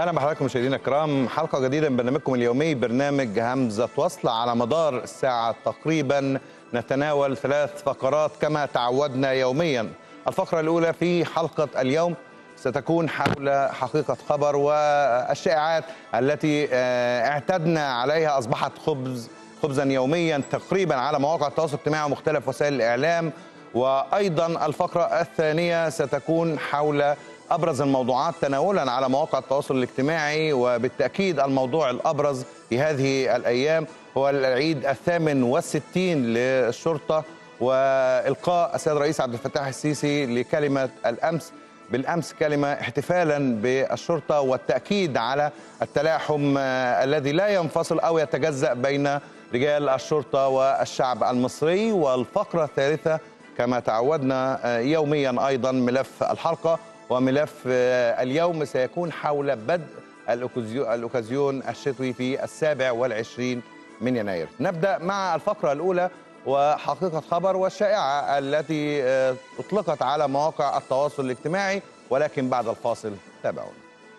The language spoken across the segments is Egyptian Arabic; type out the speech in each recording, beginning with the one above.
اهلا بحضراتكم مشاهدينا الكرام حلقه جديده من برنامجكم اليومي برنامج همزه وصل على مدار الساعه تقريبا نتناول ثلاث فقرات كما تعودنا يوميا الفقره الاولى في حلقه اليوم ستكون حول حقيقه خبر والشائعات التي آه، اعتدنا عليها اصبحت خبز خبزا يوميا تقريبا على مواقع التواصل الاجتماعي ومختلف وسائل الاعلام وايضا الفقره الثانيه ستكون حول ابرز الموضوعات تناولا على مواقع التواصل الاجتماعي وبالتاكيد الموضوع الابرز في هذه الايام هو العيد الثامن والستين للشرطه والقاء السيد الرئيس عبد الفتاح السيسي لكلمه الامس بالامس كلمه احتفالا بالشرطه والتاكيد على التلاحم آه، الذي لا ينفصل او يتجزا بين رجال الشرطه والشعب المصري والفقره الثالثه كما تعودنا آه، يوميا ايضا ملف الحلقه وملف آه، اليوم سيكون حول بدء الأوكازيو- الاوكازيون الشتوي في السابع والعشرين من يناير نبدا مع الفقره الاولى وحقيقه خبر والشائعه التي آه، اطلقت على مواقع التواصل الاجتماعي ولكن بعد الفاصل تابعونا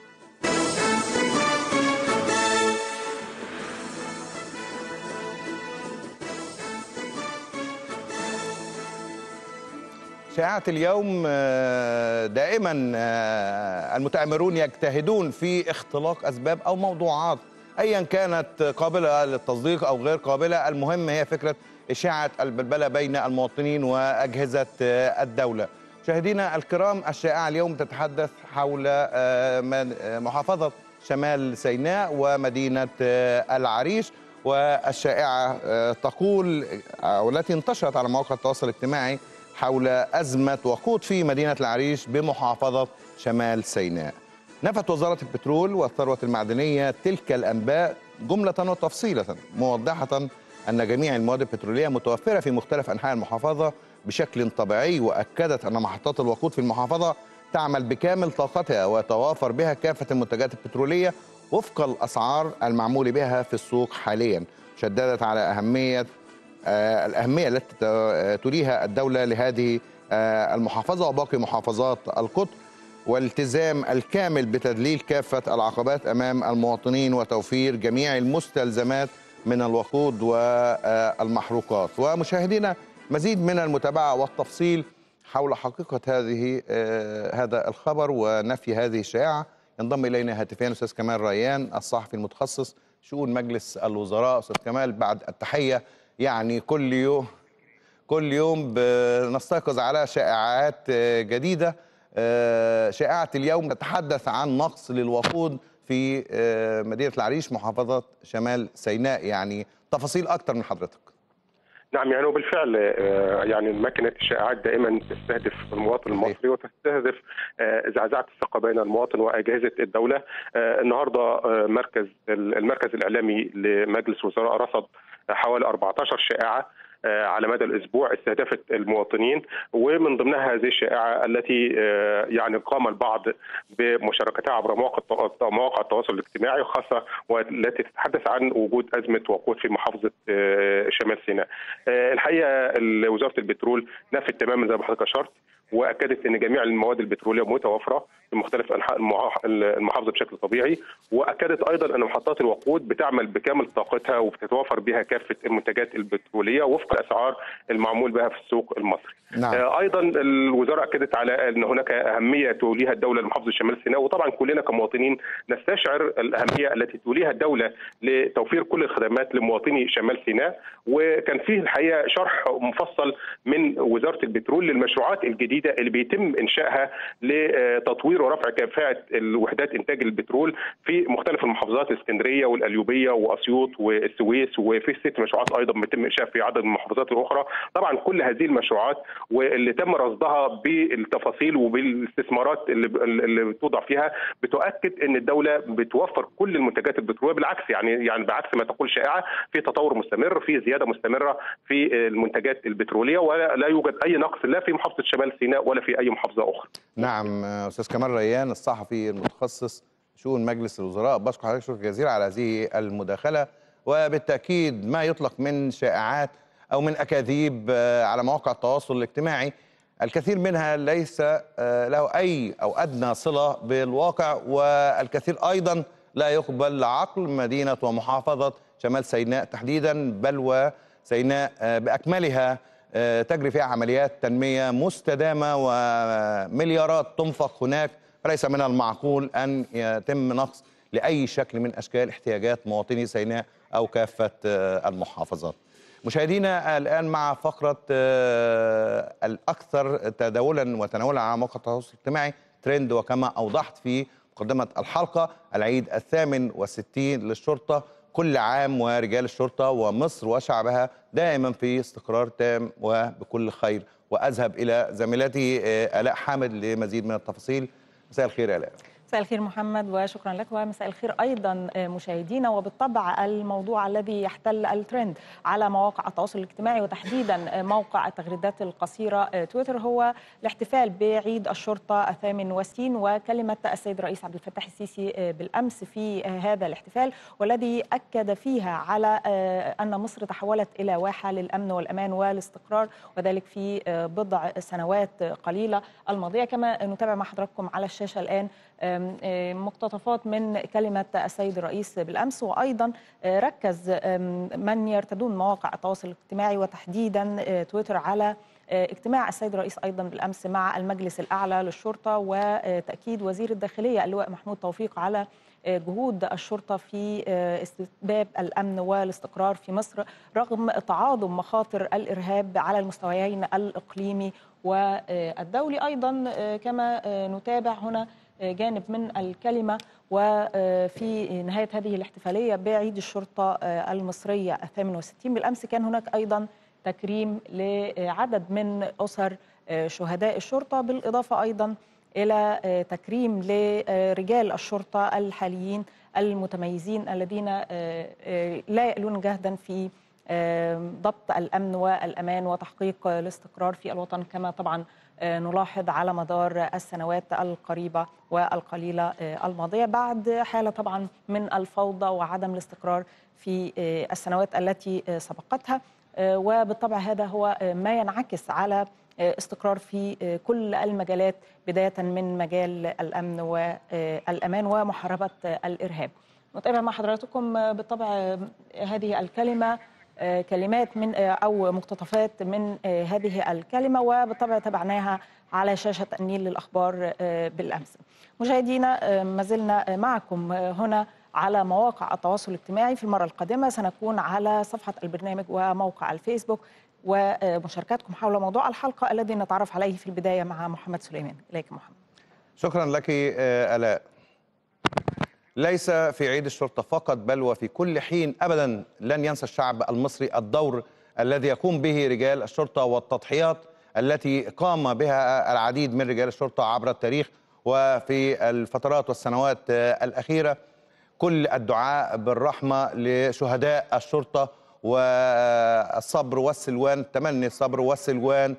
شائعة اليوم آه، دائما آه، المتآمرون يجتهدون في اختلاق أسباب أو موضوعات أيا كانت قابلة للتصديق أو غير قابلة المهم هي فكرة إشاعة البلبلة بين المواطنين وأجهزة آه، الدولة مشاهدينا الكرام الشائعة اليوم تتحدث حول آه، من- آه، محافظة شمال سيناء ومدينة آه، العريش والشائعة آه، تقول آه، والتي انتشرت على مواقع التواصل الاجتماعي حول أزمة وقود في مدينة العريش بمحافظة شمال سيناء نفت وزارة البترول والثروة المعدنية تلك الأنباء جملة وتفصيلة موضحة أن جميع المواد البترولية متوفرة في مختلف أنحاء المحافظة بشكل طبيعي وأكدت أن محطات الوقود في المحافظة تعمل بكامل طاقتها ويتوافر بها كافة المنتجات البترولية وفق الأسعار المعمول بها في السوق حاليا شددت على أهمية آه، الأهمية التي ت- توليها الدولة لهذه آه، المحافظة وباقي محافظات القطر والالتزام الكامل بتذليل كافة العقبات أمام المواطنين وتوفير جميع المستلزمات من الوقود والمحروقات ومشاهدينا مزيد من المتابعة والتفصيل حول حقيقة هذه آه، هذا الخبر ونفي هذه الشائعة ينضم إلينا هاتفيا أستاذ كمال ريان الصحفي المتخصص شؤون مجلس الوزراء أستاذ كمال بعد التحية يعني كل يوم كل يوم بنستيقظ على شائعات آه، جديدة آه، شائعة اليوم تتحدث عن نقص للوقود في آه، مدينة العريش محافظة شمال سيناء يعني تفاصيل أكتر من حضرتك نعم يعني وبالفعل آه، يعني ماكينه الشائعات دائما تستهدف المواطن المصري وتستهدف آه، زعزعه الثقه بين المواطن واجهزه الدوله آه، النهارده آه، مركز المركز الاعلامي لمجلس الوزراء رصد حوالي 14 شائعه آه، على مدى الاسبوع استهدفت المواطنين ومن ضمنها هذه الشائعه التي آه، يعني قام البعض بمشاركتها عبر مواقع التوا- مواقع التواصل الاجتماعي خاصه والتي تتحدث عن وجود ازمه وقود في محافظه آه، شمال سيناء. آه، الحقيقه ال- وزاره البترول نفت تماما زي ما حضرتك اشرت واكدت ان جميع المواد البتروليه متوفره في مختلف انحاء المع- المحافظه بشكل طبيعي واكدت ايضا ان محطات الوقود بتعمل بكامل طاقتها وبتتوفر بها كافه المنتجات البتروليه وفق الاسعار المعمول بها في السوق المصري. نعم. آه، ايضا الوزاره اكدت على ان هناك اهميه توليها الدوله لمحافظه شمال سيناء وطبعا كلنا كمواطنين نستشعر الاهميه التي توليها الدوله لتوفير كل الخدمات لمواطني شمال سيناء وكان فيه الحقيقه شرح مفصل من وزاره البترول للمشروعات الجديده اللي بيتم انشائها لتطوير ورفع كفاءه الوحدات انتاج البترول في مختلف المحافظات الاسكندريه والقليوبيه واسيوط والسويس وفي ست مشروعات ايضا بيتم انشاء في عدد من المحافظات الاخرى طبعا كل هذه المشروعات واللي تم رصدها بالتفاصيل وبالاستثمارات اللي اللي بتوضع فيها بتؤكد ان الدوله بتوفر كل المنتجات البتروليه بالعكس يعني يعني بعكس ما تقول شائعه في تطور مستمر في زياده مستمره في المنتجات البتروليه ولا لا يوجد اي نقص لا في محافظه شمال سيناء ولا في اي محافظه اخرى نعم آه، أستاذ كمال ريان الصحفي المتخصص شؤون مجلس الوزراء بشكر حضرتك شكرا جزيلا على هذه المداخلة وبالتأكيد ما يطلق من شائعات أو من أكاذيب آه، على مواقع التواصل الاجتماعي الكثير منها ليس آه، له أي أو أدنى صلة بالواقع والكثير أيضا لا يقبل عقل مدينة ومحافظة شمال سيناء تحديدا بل وسيناء آه، بأكملها آه، تجري فيها عمليات تنمية مستدامة ومليارات تنفق هناك فليس من المعقول أن يتم نقص لأي شكل من أشكال احتياجات مواطني سيناء أو كافة آه، المحافظات مشاهدينا الآن مع فقرة آه، الأكثر تداولا وتناولا على مواقع التواصل الاجتماعي ترند وكما أوضحت في مقدمة الحلقة العيد الثامن والستين للشرطة كل عام ورجال الشرطة ومصر وشعبها دائما في استقرار تام وبكل خير وأذهب إلى زميلتي آه، آلاء حامد لمزيد من التفاصيل مساء الخير يا آلاء مساء الخير محمد وشكرا لك ومساء الخير ايضا مشاهدينا وبالطبع الموضوع الذي يحتل الترند على مواقع التواصل الاجتماعي وتحديدا موقع التغريدات القصيره تويتر هو الاحتفال بعيد الشرطه الثامن والستين وكلمه السيد الرئيس عبد الفتاح السيسي بالامس في هذا الاحتفال والذي اكد فيها على ان مصر تحولت الى واحه للامن والامان والاستقرار وذلك في بضع سنوات قليله الماضيه كما نتابع مع حضراتكم على الشاشه الان مقتطفات من كلمة السيد الرئيس بالأمس وأيضا ركز من يرتدون مواقع التواصل الاجتماعي وتحديدا تويتر على اجتماع السيد الرئيس ايضا بالامس مع المجلس الاعلى للشرطه وتاكيد وزير الداخليه اللواء محمود توفيق على جهود الشرطه في استتباب الامن والاستقرار في مصر رغم تعاظم مخاطر الارهاب على المستويين الاقليمي والدولي ايضا كما نتابع هنا جانب من الكلمة وفي نهاية هذه الاحتفالية بعيد الشرطة المصرية الثامن والستين بالأمس كان هناك أيضا تكريم لعدد من أسر شهداء الشرطة بالإضافة أيضا إلى تكريم لرجال الشرطة الحاليين المتميزين الذين لا يألون جهدا في ضبط الأمن والأمان وتحقيق الاستقرار في الوطن كما طبعا نلاحظ على مدار السنوات القريبة والقليلة الماضية بعد حالة طبعا من الفوضى وعدم الاستقرار في السنوات التي سبقتها وبالطبع هذا هو ما ينعكس على استقرار في كل المجالات بداية من مجال الأمن والأمان ومحاربة الإرهاب نتابع مع حضراتكم بالطبع هذه الكلمة كلمات من او مقتطفات من هذه الكلمه وبالطبع تابعناها على شاشه النيل للاخبار بالامس. مشاهدينا ما زلنا معكم هنا على مواقع التواصل الاجتماعي في المره القادمه سنكون على صفحه البرنامج وموقع الفيسبوك ومشاركاتكم حول موضوع الحلقه الذي نتعرف عليه في البدايه مع محمد سليمان. اليك محمد. شكرا لك الاء. ليس في عيد الشرطة فقط بل وفي كل حين أبدا لن ينسى الشعب المصري الدور الذي يقوم به رجال الشرطة والتضحيات التي قام بها العديد من رجال الشرطة عبر التاريخ وفي الفترات والسنوات الأخيرة كل الدعاء بالرحمة لشهداء الشرطة والصبر والسلوان تمني الصبر والسلوان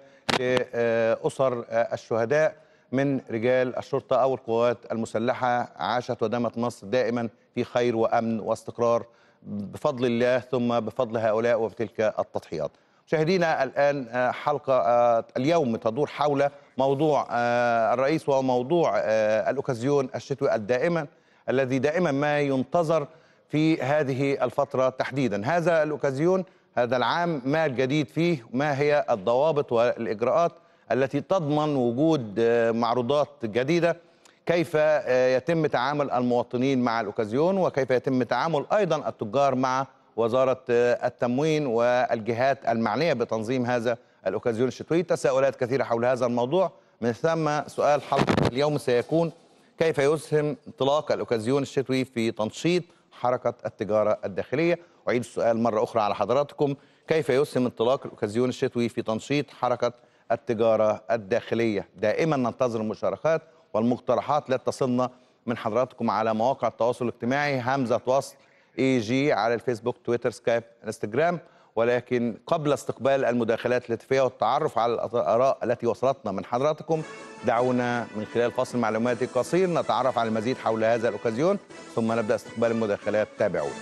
لأسر الشهداء من رجال الشرطة أو القوات المسلحة عاشت ودامت مصر دائما في خير وأمن واستقرار بفضل الله ثم بفضل هؤلاء وبتلك التضحيات مشاهدينا الآن حلقة اليوم تدور حول موضوع الرئيس وهو موضوع الأوكازيون الشتوي الدائما الذي دائما ما ينتظر في هذه الفترة تحديدا هذا الأوكازيون هذا العام ما الجديد فيه ما هي الضوابط والإجراءات التي تضمن وجود معروضات جديدة كيف يتم تعامل المواطنين مع الأوكازيون وكيف يتم تعامل أيضا التجار مع وزارة التموين والجهات المعنية بتنظيم هذا الأوكازيون الشتوي تساؤلات كثيرة حول هذا الموضوع من ثم سؤال حلقة اليوم سيكون كيف يسهم انطلاق الأوكازيون الشتوي في تنشيط حركة التجارة الداخلية أعيد السؤال مرة أخرى على حضراتكم كيف يسهم انطلاق الأوكازيون الشتوي في تنشيط حركة التجارة الداخلية دائما ننتظر المشاركات والمقترحات لا تصلنا من حضراتكم على مواقع التواصل الاجتماعي همزة وصل اي جي على الفيسبوك تويتر سكايب انستجرام ولكن قبل استقبال المداخلات الهاتفية والتعرف على الآراء التي وصلتنا من حضراتكم دعونا من خلال فصل معلوماتي قصير نتعرف على المزيد حول هذا الأوكازيون ثم نبدأ استقبال المداخلات تابعونا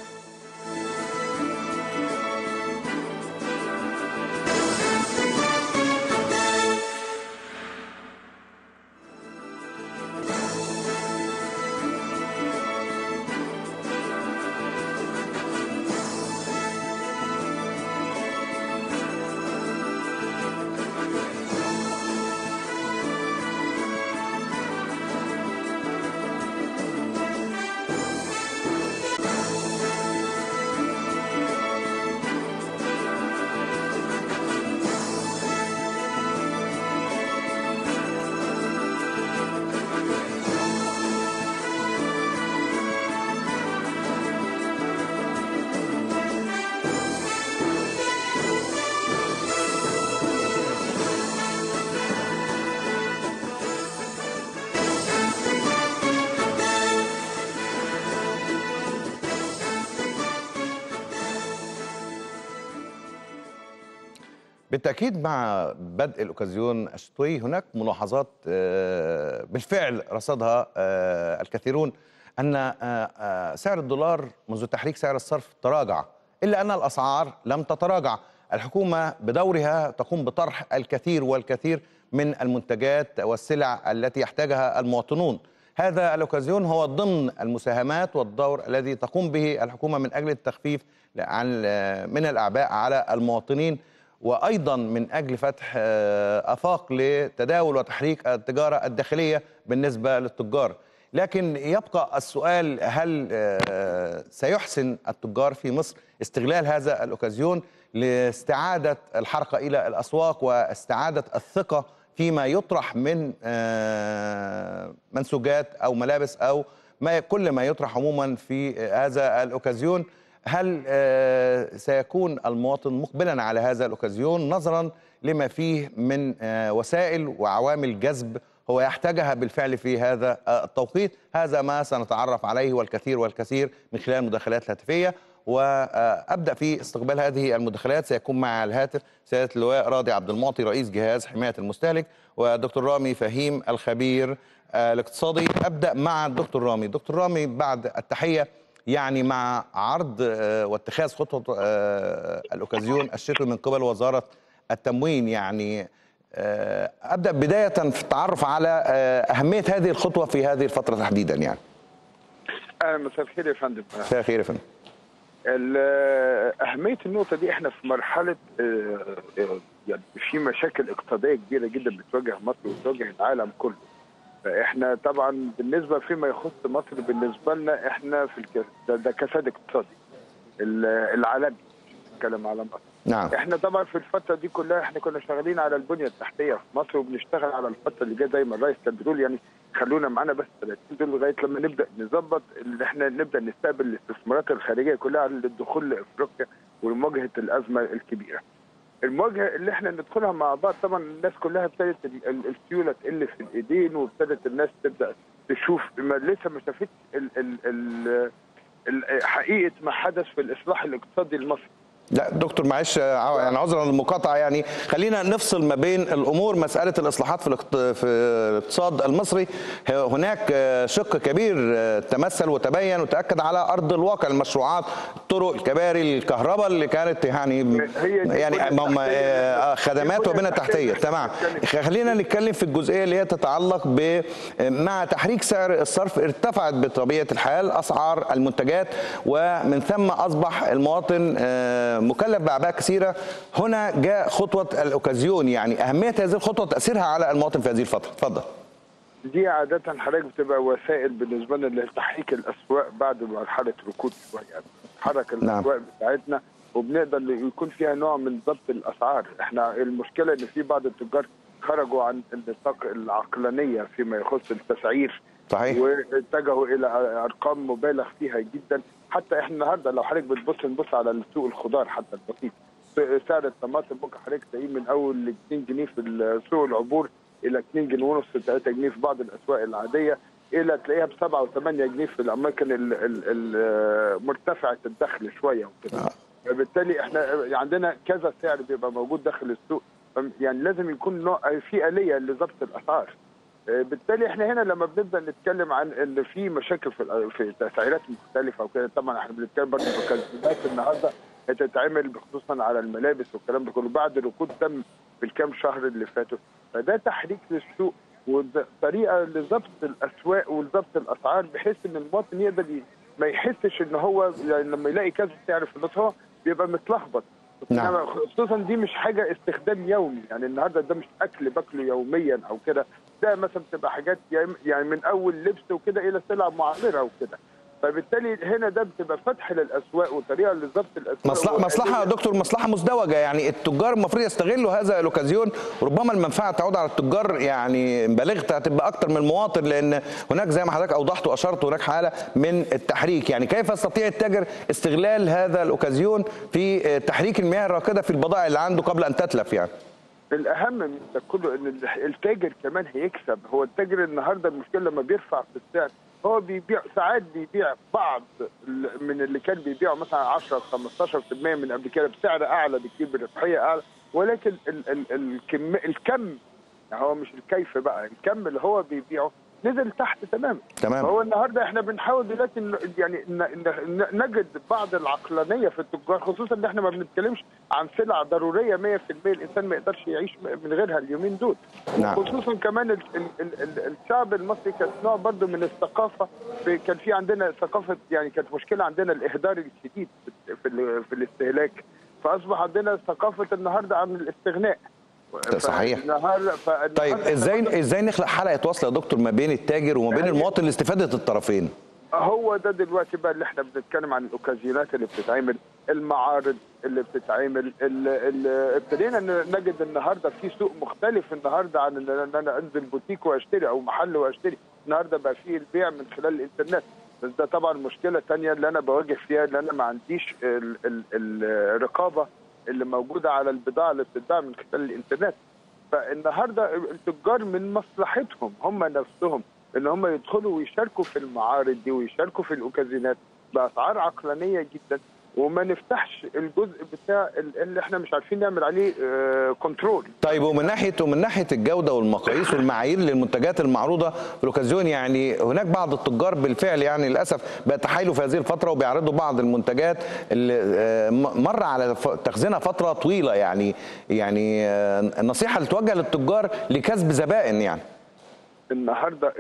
بالتأكيد مع بدء الأوكازيون الشتوي هناك ملاحظات آه، بالفعل رصدها آه، الكثيرون أن آه، آه، سعر الدولار منذ تحريك سعر الصرف تراجع إلا أن الأسعار لم تتراجع الحكومة بدورها تقوم بطرح الكثير والكثير من المنتجات والسلع التي يحتاجها المواطنون هذا الأوكازيون هو ضمن المساهمات والدور الذي تقوم به الحكومة من أجل التخفيف عن من الأعباء على المواطنين وايضا من اجل فتح آه، افاق لتداول وتحريك التجاره الداخليه بالنسبه للتجار لكن يبقى السؤال هل آه، سيحسن التجار في مصر استغلال هذا الاوكازيون لاستعاده الحركه الى الاسواق واستعاده الثقه فيما يطرح من آه، منسوجات او ملابس او ما كل ما يطرح عموما في هذا الاوكازيون هل آه، سيكون المواطن مقبلا على هذا الاوكازيون نظرا لما فيه من آه، وسائل وعوامل جذب هو يحتاجها بالفعل في هذا آه، التوقيت هذا ما سنتعرف عليه والكثير والكثير من خلال المداخلات الهاتفيه وابدا في استقبال هذه المداخلات سيكون معي على الهاتف سياده اللواء راضي عبد المعطي رئيس جهاز حمايه المستهلك ودكتور رامي فهيم الخبير الاقتصادي ابدا مع الدكتور رامي دكتور رامي بعد التحيه يعني مع عرض آه، واتخاذ خطوه آه، الاوكازيون الشتوي من قبل وزاره التموين يعني آه، ابدا بدايه في التعرف على اهميه هذه الخطوه في هذه الفتره تحديدا يعني اهلا مساء الخير يا فندم مساء الخير يا فندم ال- اهميه النقطه دي احنا في مرحله آه، آه، يعني في مشاكل اقتصاديه كبيره جدا بتواجه مصر وبتواجه العالم كله فاحنا طبعا بالنسبه فيما يخص مصر بالنسبه لنا احنا في الك... ده, ده كساد اقتصادي ال- العالمي نتكلم على مصر نعم احنا طبعا في الفتره دي كلها احنا كنا شغالين على البنيه التحتيه في مصر وبنشتغل على الفتره اللي جايه دايما الرئيس كان بيقول يعني خلونا معانا بس 30 دول لغايه لما نبدا نظبط اللي احنا نبدا نستقبل الاستثمارات الخارجيه كلها للدخول لافريقيا ومواجهه الازمه الكبيره. المواجهه اللي احنا ندخلها مع بعض طبعا الناس كلها ابتدت ال- ال- السيوله تقل في الايدين وابتدت الناس تبدا تشوف ما لسه ما شافتش ال- ال- ال- ال- حقيقه ما حدث في الاصلاح الاقتصادي المصري. لا دكتور معلش آه، يعني عذرا للمقاطعه يعني خلينا نفصل ما بين الامور مساله الاصلاحات في الاقت- في الاقتصاد المصري هناك آه، شق كبير آه، تمثل وتبين وتاكد على ارض الواقع المشروعات الطرق الكباري الكهرباء اللي كانت يعني هي دي يعني البنية هم- التحتية. آه، خدمات البنية وبنى تحتيه التحتية. تمام نتكلم. خلينا نتكلم في الجزئيه اللي هي تتعلق ب مع تحريك سعر الصرف ارتفعت بطبيعه الحال اسعار المنتجات ومن ثم اصبح المواطن آه، مكلف باعباء كثيره هنا جاء خطوه الاوكازيون يعني اهميه هذه الخطوه تاثيرها على المواطن في هذه الفتره اتفضل دي عادة حضرتك بتبقى وسائل بالنسبة لنا لتحريك الأسواق بعد مرحلة ركود شوية يعني تحرك نعم. الأسواق بتاعتنا وبنقدر يكون فيها نوع من ضبط الأسعار احنا المشكلة إن في بعض التجار خرجوا عن النطاق العقلانية فيما يخص التسعير صحيح واتجهوا الى ارقام مبالغ فيها جدا حتى احنا النهارده لو حضرتك بتبص نبص على سوق الخضار حتى البسيط سعر الطماطم ممكن حضرتك تلاقيه من اول 2 جنيه في سوق العبور الى 2 جنيه ونص 3 جنيه في بعض الاسواق العاديه الى تلاقيها ب 7 و8 جنيه في الاماكن ال- ال- ال- مرتفعه الدخل شويه وكده آه. فبالتالي احنا عندنا كذا سعر بيبقى موجود داخل السوق يعني لازم يكون نوع في اليه لضبط الاسعار آه، بالتالي احنا هنا لما بنبدا نتكلم عن ان في مشاكل في الأ- في تسعيرات مختلفه وكده طبعا احنا بنتكلم برضه في كازينات النهارده هتتعمل خصوصا على الملابس والكلام ده كله بعد ركود تم في الكام شهر اللي فاتوا فده تحريك للسوق وطريقه لضبط الاسواق ولضبط الاسعار بحيث ان المواطن يقدر ي- ما يحسش ان هو يعني لما يلاقي كذا سعر في النص هو بيبقى متلخبط نعم. إنما خصوصا دي مش حاجه استخدام يومي يعني النهارده ده مش اكل باكله يوميا او كده ده مثلا بتبقى حاجات يعني- يعني من اول لبس وكده الى سلع معمره وكده فبالتالي هنا ده بتبقى فتح للاسواق وطريقه لضبط الاسواق مصلحة مصلحة يا دكتور مصلحة مزدوجة يعني التجار المفروض يستغلوا هذا الأوكازيون وربما المنفعة تعود على التجار يعني بلغت هتبقى أكتر من المواطن لأن هناك زي ما حضرتك أوضحت وأشرت هناك حالة من التحريك يعني كيف يستطيع التاجر استغلال هذا الأوكازيون في تحريك المياه الراكدة في البضائع اللي عنده قبل أن تتلف يعني الاهم من ده كله ان التاجر كمان هيكسب هو التاجر النهارده المشكله لما بيرفع في السعر هو بيبيع ساعات بيبيع بعض ال- من اللي كان بيبيعه مثلا 10 15% من قبل كده بسعر اعلى بكتير بربحيه اعلى ولكن ال ال الكم الكم يعني هو مش الكيف بقى الكم اللي هو بيبيعه نزل تحت تماما تمام. فهو النهارده احنا بنحاول دلوقتي إن- يعني ن- ن- نجد بعض العقلانيه في التجار خصوصا ان احنا ما بنتكلمش عن سلع ضروريه 100% الانسان ما يقدرش يعيش من غيرها اليومين دول نعم. خصوصا كمان ال ال ال ال الشعب المصري كان نوع برضه من الثقافه في كان في عندنا ثقافه يعني كانت مشكله عندنا الاهدار الشديد في في, ال- في الاستهلاك فاصبح عندنا ثقافه النهارده عن الاستغناء صحيح. فالنهارده فالنهاردة طيب إحنا ازاي ازاي نخلق حلقه وصل يا دكتور ما بين التاجر وما بين المواطن لاستفاده الطرفين هو ده دلوقتي بقى اللي احنا بنتكلم عن الاوكازيونات اللي بتتعمل المعارض اللي بتتعمل ال- ال- ابتدينا ن- نجد النهارده في سوق مختلف النهارده عن ان إن انا انزل بوتيك واشتري او محل واشتري النهارده بقى في البيع من خلال الانترنت بس ده طبعا مشكله تانية اللي انا بواجه فيها ان انا ما عنديش ال- ال- الرقابه اللي موجوده على البضاعه اللي بتتباع من خلال الانترنت فالنهارده التجار من مصلحتهم هم نفسهم ان هم يدخلوا ويشاركوا في المعارض دي ويشاركوا في الاوكازيونات باسعار عقلانيه جدا وما نفتحش الجزء بتاع ال- اللي احنا مش عارفين نعمل عليه آه، كنترول طيب ومن ناحيه ومن ناحيه الجوده والمقاييس والمعايير للمنتجات المعروضه في الاوكازيون يعني هناك بعض التجار بالفعل يعني للاسف بيتحايلوا في هذه الفتره وبيعرضوا بعض المنتجات اللي آه، م- مر على ف- تخزينها فتره طويله يعني يعني آه، النصيحه اللي توجه للتجار لكسب زبائن يعني النهارده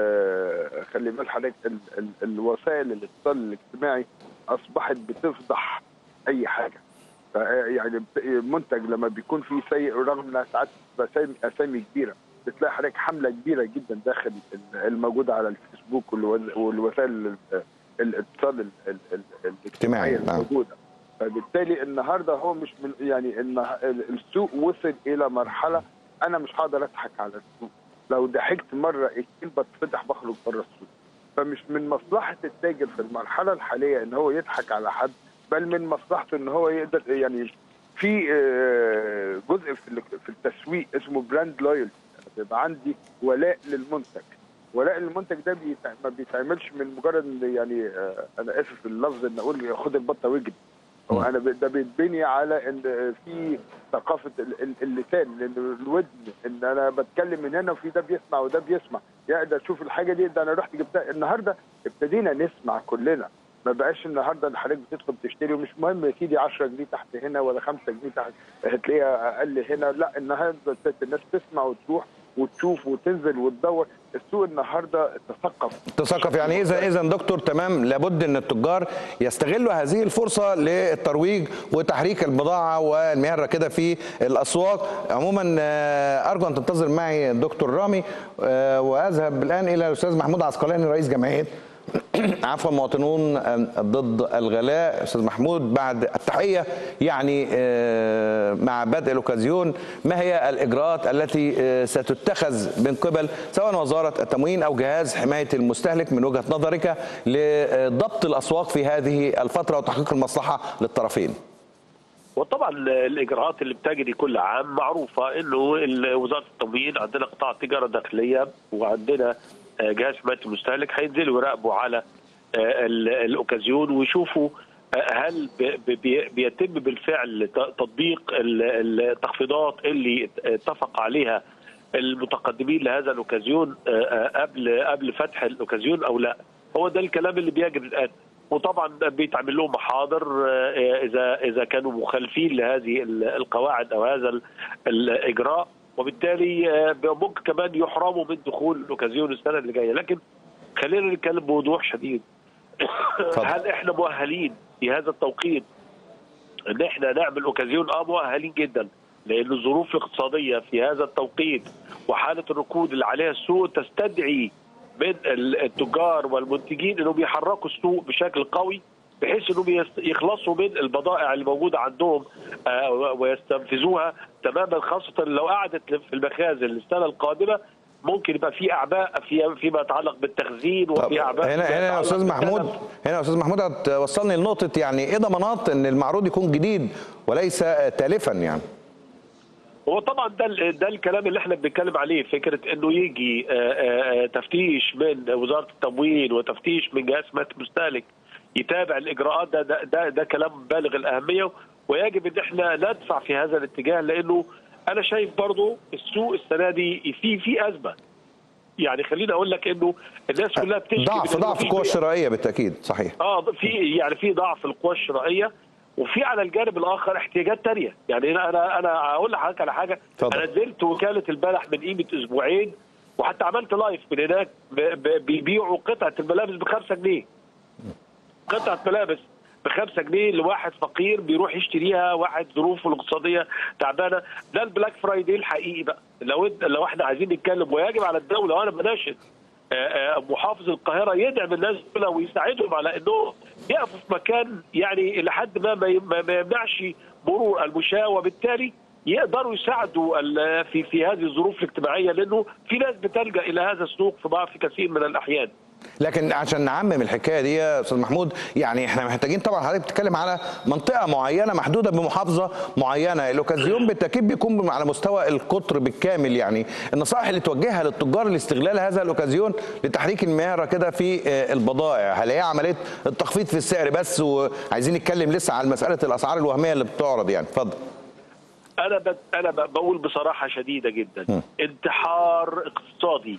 ال- خلي بال حضرتك ال- ال- الوسائل الاتصال الاجتماعي اصبحت بتفضح اي حاجه ف- يعني بت- منتج لما بيكون فيه سيء رغم انها ساعات بتبقى اسامي اسامي كبيره بتلاقي حضرتك حمله كبيره جدا داخل ال- الموجوده على الفيسبوك والوز- والوسائل ال- الاتصال ال- ال- ال- اجتماعي، الاجتماعيه نعم. الموجوده فبالتالي النهارده هو مش من يعني النه- السوق وصل الى مرحله انا مش هقدر اضحك على السوق لو ضحكت مره اتنين بتفتح بخرج بره السوق فمش من مصلحه التاجر في المرحله الحاليه ان هو يضحك على حد بل من مصلحته ان هو يقدر يعني في آه، جزء في ال- في التسويق اسمه براند لويالتي بيبقى عندي ولاء للمنتج ولاء المنتج ده بيتع- ما بيتعملش من مجرد إن يعني آه، انا اسف في اللفظ ان اقول خد البطه واجري هو انا ب- ده بيتبني على ان في ثقافه ال- ال- اللسان لان الودن ان انا بتكلم من هنا وفي ده بيسمع وده بيسمع يقدر تشوف الحاجه دي ده انا رحت جبتها النهارده ابتدينا نسمع كلنا ما بقاش النهارده اللي حضرتك بتدخل تشتري ومش مهم يا سيدي 10 جنيه تحت هنا ولا 5 جنيه تحت هتلاقيها اقل هنا لا النهارده الناس تسمع وتروح وتشوف وتنزل وتدور السوق النهارده تثقف تثقف يعني اذا اذا دكتور تمام لابد ان التجار يستغلوا هذه الفرصه للترويج وتحريك البضاعه والمياه الراكده في الاسواق عموما آه، ارجو ان تنتظر معي الدكتور رامي آه، واذهب الان الى الاستاذ محمود عسقلاني رئيس جمعيه عفوا مواطنون ضد الغلاء استاذ محمود بعد التحيه يعني آه، مع بدء الاوكازيون ما هي الاجراءات التي آه، ستتخذ من قبل سواء وزاره التموين او جهاز حمايه المستهلك من وجهه نظرك لضبط الاسواق في هذه الفتره وتحقيق المصلحه للطرفين وطبعا الاجراءات اللي بتجري كل عام معروفه انه ال- وزاره التموين عندنا قطاع تجاره داخليه وعندنا آه، جهاز حمايه المستهلك هينزلوا يراقبوا على آه، ال- الاوكازيون ويشوفوا آه، هل ب- ب- بي- بيتم بالفعل ت- تطبيق ال- التخفيضات اللي اتفق عليها المتقدمين لهذا الاوكازيون آه، آه، قبل قبل فتح الاوكازيون او لا هو ده الكلام اللي بيجري الان وطبعا بيتعمل لهم محاضر آه، اذا اذا كانوا مخالفين لهذه ال- القواعد او هذا ال- الاجراء وبالتالي آه، ممكن كمان يحرموا من دخول الاوكازيون السنه اللي جايه لكن خلينا نتكلم بوضوح شديد اتفضل. هل احنا مؤهلين في هذا التوقيت ان احنا نعمل اوكازيون اه مؤهلين جدا لان الظروف الاقتصاديه في هذا التوقيت وحاله الركود اللي عليها السوق تستدعي من ال- التجار والمنتجين انهم يحركوا السوق بشكل قوي بحيث انهم يست- يخلصوا من البضائع اللي موجوده عندهم آه، و- ويستنفذوها تماما خاصه لو قعدت في المخازن السنه القادمه ممكن يبقى في اعباء في فيما يتعلق بالتخزين طب وفي اعباء هنا فيما هنا يا يتعلق استاذ محمود بالتلف. هنا يا استاذ محمود هتوصلني لنقطه يعني ايه ضمانات ان المعروض يكون جديد وليس تالفا يعني هو طبعا ده ال- ده الكلام اللي احنا بنتكلم عليه فكره انه يجي آه، آه، آه، تفتيش من وزاره التموين وتفتيش من جهاز حمايه المستهلك يتابع الاجراءات ده ده ده, ده كلام بالغ الاهميه ويجب ان احنا ندفع في هذا الاتجاه لانه انا شايف برضو السوق السنه دي في في ازمه يعني خليني اقول لك انه الناس كلها بتشكي ضعف من إنه ضعف في القوى بيع. الشرائيه بالتاكيد صحيح اه في يعني في ضعف القوى الشرائيه وفي على الجانب الاخر احتياجات تانية يعني انا انا انا اقول لحضرتك على حاجه اتفضل. انا نزلت وكاله البلح من قيمه اسبوعين وحتى عملت لايف من هناك ب- ب- بيبيعوا قطعه الملابس ب 5 جنيه قطعه ملابس ب 5 جنيه لواحد فقير بيروح يشتريها واحد ظروفه الاقتصاديه تعبانه ده البلاك فرايدي الحقيقي بقى لو إنت- لو احنا عايزين نتكلم ويجب على الدوله وانا بناشد آه، آه، محافظ القاهره يدعم الناس دول ويساعدهم على انهم يقفوا في مكان يعني لحد ما ما ما- ما يمنعش مرور المشاة وبالتالي يقدروا يساعدوا ال- في في هذه الظروف الاجتماعيه لانه في ناس بتلجا الى هذا السوق في بعض في كثير من الاحيان لكن عشان نعمم الحكايه دي يا استاذ محمود يعني احنا محتاجين طبعا حضرتك بتتكلم على منطقه معينه محدوده بمحافظه معينه الاوكازيون بالتاكيد بيكون على مستوى القطر بالكامل يعني النصائح اللي توجهها للتجار لاستغلال هذا الاوكازيون لتحريك المهره كده في آه، البضائع هل هي عمليه التخفيض في السعر بس وعايزين نتكلم لسه على مساله الاسعار الوهميه اللي بتعرض يعني اتفضل انا ب... انا ب... بقول بصراحه شديده جدا انتحار اقتصادي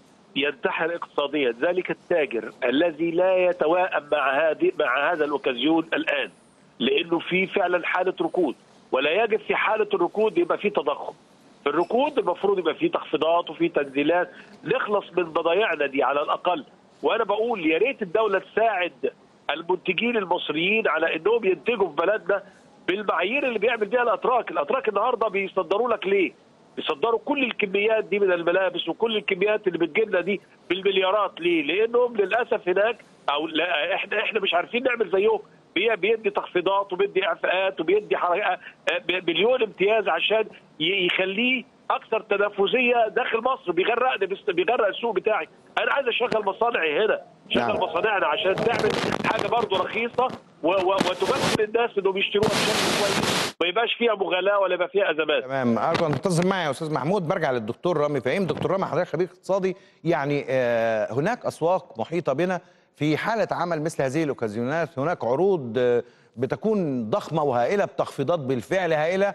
ينتحر اقتصاديا ذلك التاجر الذي لا يتواءم مع هذه مع هذا الاوكازيون الان لانه في فعلا حاله ركود ولا يجب في حاله الركود يبقى في تضخم في الركود المفروض يبقى في تخفيضات وفي تنزيلات نخلص من بضايعنا دي على الاقل وانا بقول يا ريت الدوله تساعد المنتجين المصريين على انهم ينتجوا في بلدنا بالمعايير اللي بيعمل بيها الاتراك، الاتراك النهارده بيصدروا لك ليه؟ بيصدروا كل الكميات دي من الملابس وكل الكميات اللي بتجيلنا دي بالمليارات ليه؟ لانهم للاسف هناك او لا احنا احنا مش عارفين نعمل زيهم بي- بيدي تخفيضات وبيدي اعفاءات وبيدي حركة مليون امتياز عشان ي- يخليه اكثر تنافسيه داخل مصر بيغرقني بس- بيغرق السوق بتاعي انا عايز اشغل مصانعي هنا شغل نعم. مصانعنا عشان تعمل حاجه برضه رخيصه و- و- وتمكن الناس انهم يشتروها بشكل كويس ما يبقاش فيها مغالاه ولا يبقى فيها ازمات تمام ارجو ان تتصل معي يا استاذ محمود برجع للدكتور رامي فهيم دكتور رامي حضرتك خبير اقتصادي يعني آه، هناك اسواق محيطه بنا في حاله عمل مثل هذه الاوكازيونات هناك عروض آه، بتكون ضخمه وهائله بتخفيضات بالفعل هائله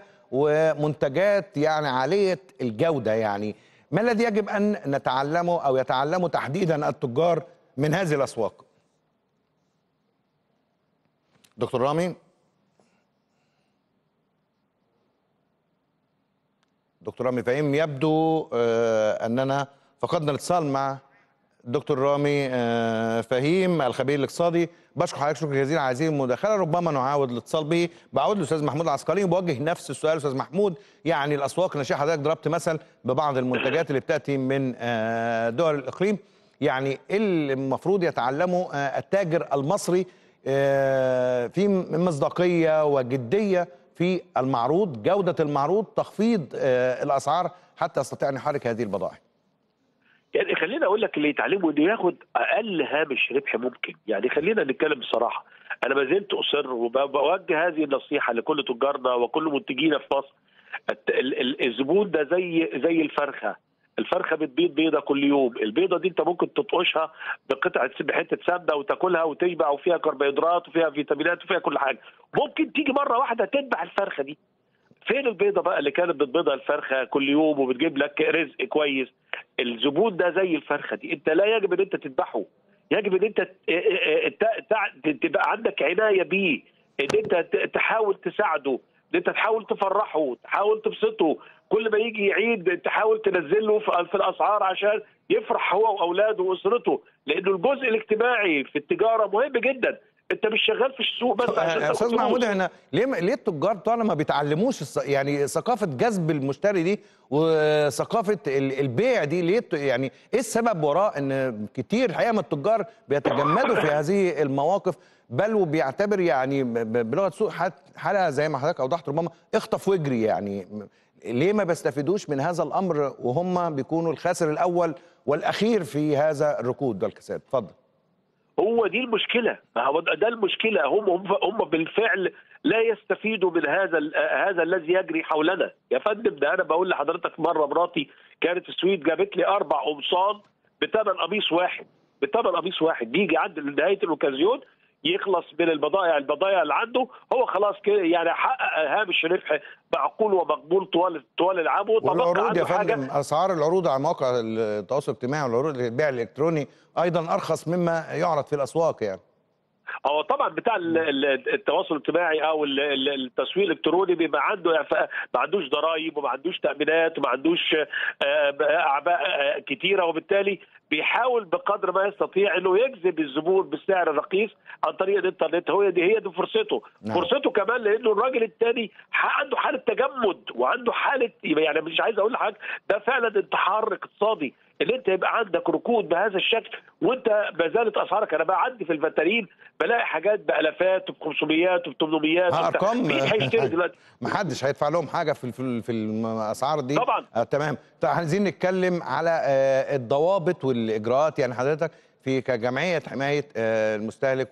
ومنتجات يعني عاليه الجوده يعني ما الذي يجب ان نتعلمه او يتعلمه تحديدا التجار من هذه الاسواق دكتور رامي دكتور رامي فهيم يبدو آه، اننا فقدنا الاتصال مع دكتور رامي آه، فهيم الخبير الاقتصادي بشكر حضرتك شكرا جزيلا على هذه المداخله ربما نعاود الاتصال به بعود للاستاذ محمود العسكري وبوجه نفس السؤال استاذ محمود يعني الاسواق نشأ حضرتك ضربت مثل ببعض المنتجات اللي بتاتي من آه، دول الاقليم يعني إيه اللي المفروض يتعلمه آه، التاجر المصري آه، في مصداقيه وجديه في المعروض جوده المعروض تخفيض آه، الاسعار حتى يستطيع ان يحرك هذه البضائع يعني خليني اقول لك اللي يتعلمه انه ياخد اقل هامش ربح ممكن يعني خلينا نتكلم بصراحه انا ما زلت اصر وبوجه هذه النصيحه لكل تجارنا وكل منتجينا في مصر الت- ال- ال- الزبون ده زي زي الفرخه الفرخه بتبيض بيضه كل يوم البيضه دي انت ممكن تطقشها بقطعه بحته سمنه وتاكلها وتشبع وفيها كربوهيدرات وفيها فيتامينات وفيها كل حاجه ممكن تيجي مره واحده تذبح الفرخه دي فين البيضه بقى اللي كانت بتبيضها الفرخه كل يوم وبتجيب لك رزق كويس الزبون ده زي الفرخه دي انت لا يجب ان انت تذبحه يجب ان انت ت- ت- تع- تبقى عندك عنايه بيه ان انت ت- تحاول تساعده ان انت تحاول تفرحه تحاول تبسطه كل ما يجي يعيد تحاول تنزل له في في الاسعار عشان يفرح هو واولاده واسرته لانه الجزء الاجتماعي في التجاره مهم جدا انت مش شغال في السوق بس عشان يا تاخد استاذ فلوس. محمود احنا ليه ليه التجار بتوعنا ما بيتعلموش الص- يعني ثقافه جذب المشتري دي وثقافه ال- البيع دي ليه الت- يعني ايه السبب وراء ان كتير الحقيقه من التجار بيتجمدوا في هذه المواقف بل وبيعتبر يعني ب- ب- بلغه سوق حت- حاله زي ما حضرتك اوضحت ربما اخطف واجري يعني م- ليه ما بيستفيدوش من هذا الامر وهم بيكونوا الخاسر الاول والاخير في هذا الركود والكساد اتفضل هو دي المشكله ما هو ده المشكله هم هم هم بالفعل لا يستفيدوا من هذا ال- هذا الذي يجري حولنا يا فندم ده انا بقول لحضرتك مره مراتي كانت في السويد جابت لي اربع قمصان بثمن قميص واحد بثمن قميص واحد بيجي عند نهايه الاوكازيون يخلص من البضائع البضائع اللي عنده هو خلاص كده يعني حقق هامش ربح معقول ومقبول طوال طوال العام وطبق والعروض يا عنده حاجه فندم اسعار العروض على مواقع التواصل الاجتماعي والعروض البيع الالكتروني ايضا ارخص مما يعرض في الاسواق يعني هو طبعا بتاع ال- ال- التواصل الاجتماعي او ال- ال- التسويق الالكتروني بيبقى عنده إعفاء- ما عندوش ضرائب وما عندوش تامينات وما عندوش آه، اعباء آه، كتيره وبالتالي بيحاول بقدر ما يستطيع انه يجذب الزبون بالسعر الرخيص عن طريق الانترنت هو دي هي دي فرصته نعم. فرصته كمان لانه الراجل الثاني عنده حاله تجمد وعنده حاله يعني مش عايز اقول لحضرتك ده فعلا انتحار اقتصادي ان انت يبقى عندك ركود بهذا الشكل وانت ما زالت اسعارك انا بقى عندي في الفاترين بلاقي حاجات بالافات وب 500 وب 800 ها، أرقام. مين هيشتري دلوقتي؟ ما حدش هيدفع لهم حاجه في في في الاسعار دي طبعاً. آه تمام طيب عايزين نتكلم على آه الضوابط والاجراءات يعني حضرتك في كجمعيه حمايه آه المستهلك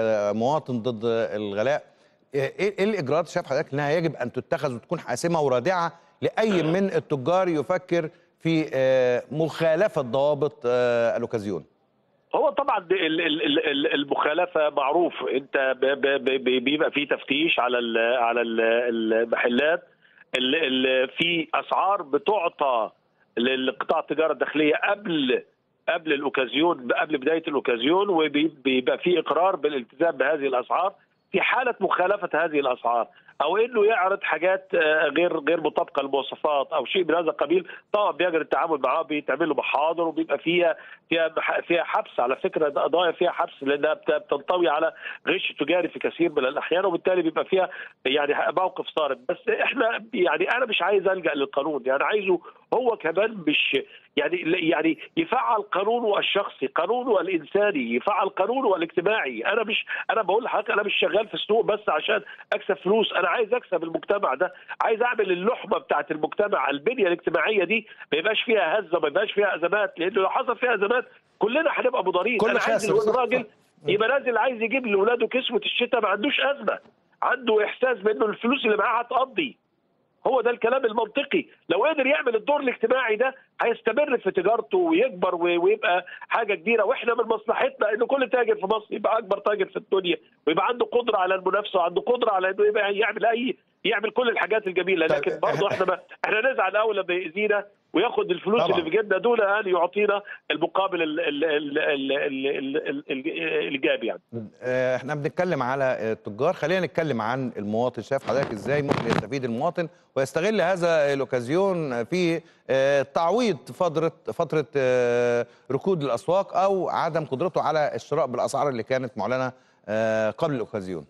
ومواطن ضد الغلاء آه، ايه إيه الاجراءات شايف حضرتك انها يجب ان تتخذ وتكون حاسمه ورادعه لاي من التجار يفكر في آه مخالفه ضوابط آه الاوكازيون هو طبعا ال- ال- ال- ال- المخالفه معروف انت ب- ب- ب- بيبقى في تفتيش على ال على ال- المحلات ال- ال- في اسعار بتعطى لقطاع التجاره الداخليه قبل قبل الاوكازيون قبل بدايه الاوكازيون وبيبقى في اقرار بالالتزام بهذه الاسعار في حاله مخالفه هذه الاسعار او انه يعرض حاجات آه، غير غير مطابقه للمواصفات او شيء من هذا القبيل طبعا بيجري التعامل معاه بيتعمل له محاضر وبيبقى فيها فيها مح- فيها حبس على فكره ده قضايا فيها حبس لانها بت- بتنطوي على غش تجاري في كثير من الاحيان وبالتالي بيبقى فيها يعني موقف صارم بس احنا يعني انا مش عايز الجا للقانون يعني عايزه هو كمان مش يعني يعني يفعل قانونه الشخصي قانونه الانساني يفعل قانونه الاجتماعي انا مش انا بقول لحضرتك انا مش شغال في السوق بس عشان اكسب فلوس انا عايز اكسب المجتمع ده عايز اعمل اللحمه بتاعت المجتمع البنيه الاجتماعيه دي ما يبقاش فيها هزه ما يبقاش فيها ازمات لانه لو حصل فيها ازمات كلنا هنبقى مضارين كل انا عايز خاسر، صح، الراجل صح. يبقى نازل عايز يجيب لاولاده كسوه الشتاء ما عندوش ازمه عنده احساس بانه الفلوس اللي معاه هتقضي هو ده الكلام المنطقي لو قدر يعمل الدور الاجتماعي ده هيستمر في تجارته ويكبر و- ويبقى حاجه كبيره واحنا من مصلحتنا ان كل تاجر في مصر يبقى اكبر تاجر في الدنيا ويبقى عنده قدره على المنافسه وعنده قدره على انه يبقى يعمل اي يعمل كل الحاجات الجميله طيب، لكن برضه احنا ما احنا نزعل اول لما يأذينا وياخد الفلوس طبعاً. اللي في جيبنا دون ان يعطينا المقابل ال- ال- ال- ال- ال- ال- ال- الايجابي يعني آه، احنا بنتكلم على التجار خلينا نتكلم عن المواطن شايف حضرتك ازاي ممكن يستفيد المواطن ويستغل هذا الاوكازيون في آه، تعويض فتره فتره آه، ركود الاسواق او عدم قدرته على الشراء بالاسعار اللي كانت معلنه آه، قبل الاوكازيون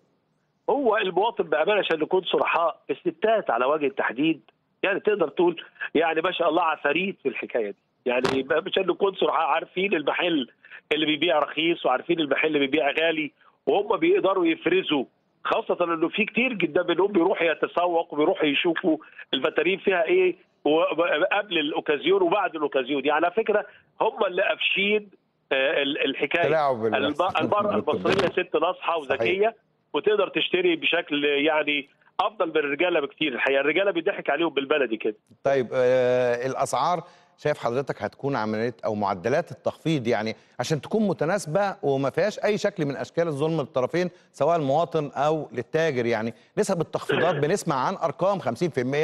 هو المواطن بامانه عشان نكون صرحاء الستات على وجه التحديد يعني تقدر تقول يعني ما شاء الله عفاريت في الحكايه دي يعني عشان نكون صرحاء عارفين المحل اللي بيبيع رخيص وعارفين المحل اللي بيبيع غالي وهم بيقدروا يفرزوا خاصة انه في كتير جدا منهم بيروحوا يتسوق وبيروحوا يشوفوا الفاترين فيها ايه و- قبل الاوكازيون وبعد الاوكازيون يعني على فكرة هم اللي قافشين آه، ال- الحكايه تلاعب بال- الب- المرأة المصرية ست ناصحة وذكية وتقدر تشتري بشكل يعني افضل من الرجاله بكتير الحقيقه الرجاله بيضحك عليهم بالبلدي كده طيب آه، الاسعار شايف حضرتك هتكون عمليه او معدلات التخفيض يعني عشان تكون متناسبه وما فيهاش اي شكل من اشكال الظلم للطرفين سواء المواطن او للتاجر يعني نسب التخفيضات بنسمع عن ارقام 50%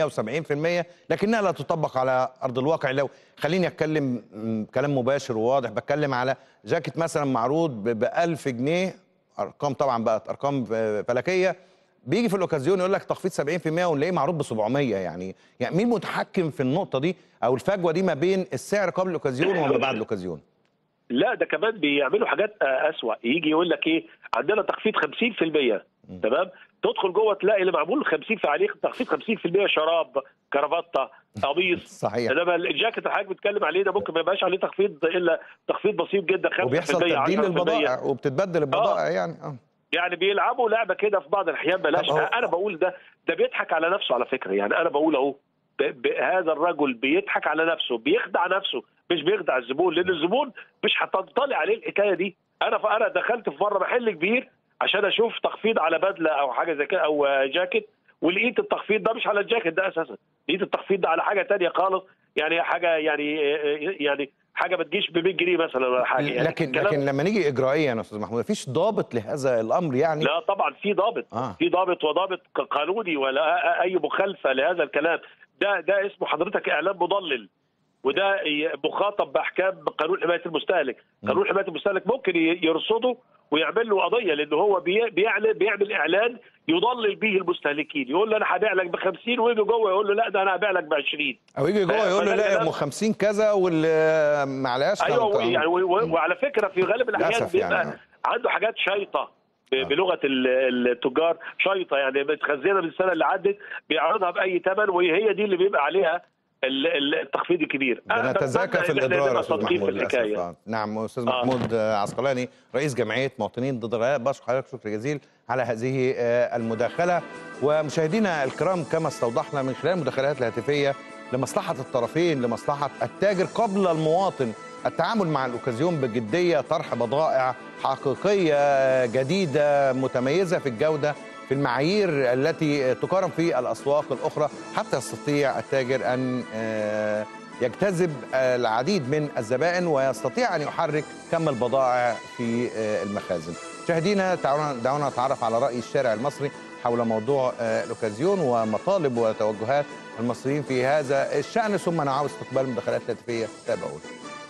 و70% لكنها لا تطبق على ارض الواقع لو خليني اتكلم م، كلام مباشر وواضح بتكلم على جاكيت مثلا معروض ب 1000 جنيه ارقام طبعا بقت ارقام فلكيه بيجي في الاوكازيون يقول لك تخفيض 70% ونلاقيه معروض ب 700 يعني يعني مين متحكم في النقطه دي او الفجوه دي ما بين السعر قبل الاوكازيون وما بعد الاوكازيون لا ده كمان بيعملوا حاجات آه، اسوأ يجي يقول لك ايه عندنا تخفيض 50% تمام تدخل جوه تلاقي اللي معمول 50 في عليه تخفيض 50% شراب كرافته قميص صحيح انما الجاكيت اللي حضرتك بتتكلم عليه ده ممكن ما يبقاش عليه تخفيض الا تخفيض بسيط جدا 5% وبيحصل تبديل 10%. للبضائع وبتتبدل البضائع يعني اه يعني بيلعبوا لعبه كده في بعض الاحيان بلاش طب هو- انا بقول ده ده بيضحك على نفسه على فكره يعني انا بقول اهو ب- ب- هذا الرجل بيضحك على نفسه بيخدع نفسه مش بيخدع الزبون لان الزبون مش هتنطلي عليه الحكايه دي انا انا دخلت في مره محل كبير عشان اشوف تخفيض على بدله او حاجه زي كده او جاكيت ولقيت التخفيض ده مش على الجاكيت ده اساسا لقيت التخفيض ده على حاجه تانية خالص يعني حاجه يعني يعني حاجه ما تجيش ب 100 جنيه مثلا ولا حاجه يعني لكن الكلام- لكن لما نيجي اجرائيا يا استاذ محمود مفيش ضابط لهذا الامر يعني لا طبعا في ضابط آه. في ضابط وضابط ق- قانوني ولا اي مخالفه لهذا الكلام ده ده اسمه حضرتك اعلان مضلل وده ي- مخاطب باحكام قانون حمايه المستهلك قانون حمايه المستهلك ممكن ي- يرصده ويعمل له قضيه لان هو بي- بيعلن بيعمل اعلان يضلل به المستهلكين يقول له انا هبيع لك ب 50 ويجي جوه يقول له لا ده انا هبيع لك ب 20 او يجي جوه آه، يقول له فده لا كلام- ام 50 كذا واللي معلهاش ايوه خمسة. يعني و- و- وعلى فكره في غالب الاحيان للأسف بيبقى يعني. عنده حاجات شيطه ب- آه. بلغه ال- التجار شيطه يعني متخزنه من السنه اللي عدت بيعرضها باي ثمن وهي دي اللي بيبقى عليها ال- ال- التخفيض الكبير أنا بنتذاكى في بتمنى إن إحنا الاضرار يا نبقى استاذ صادقين محمود في للاسف الحكايه آه. نعم استاذ آه. محمود آه، عسقلاني رئيس جمعيه مواطنين ضد الغلاء بشكر حضرتك شكر جزيل على هذه آه، المداخله ومشاهدينا الكرام كما استوضحنا من خلال المداخلات الهاتفيه لمصلحه الطرفين لمصلحه التاجر قبل المواطن التعامل مع الاوكازيون بجديه طرح بضائع حقيقيه جديده متميزه في الجوده في المعايير التي تقارن في الاسواق الاخرى حتى يستطيع التاجر ان آه، يجتذب العديد من الزبائن ويستطيع ان يحرك كم البضائع في آه، المخازن. مشاهدينا تعالوا- دعونا نتعرف على راي الشارع المصري حول موضوع آه، الاوكازيون ومطالب وتوجهات المصريين في هذا الشان ثم نعاود استقبال المداخلات الهاتفيه تابعونا.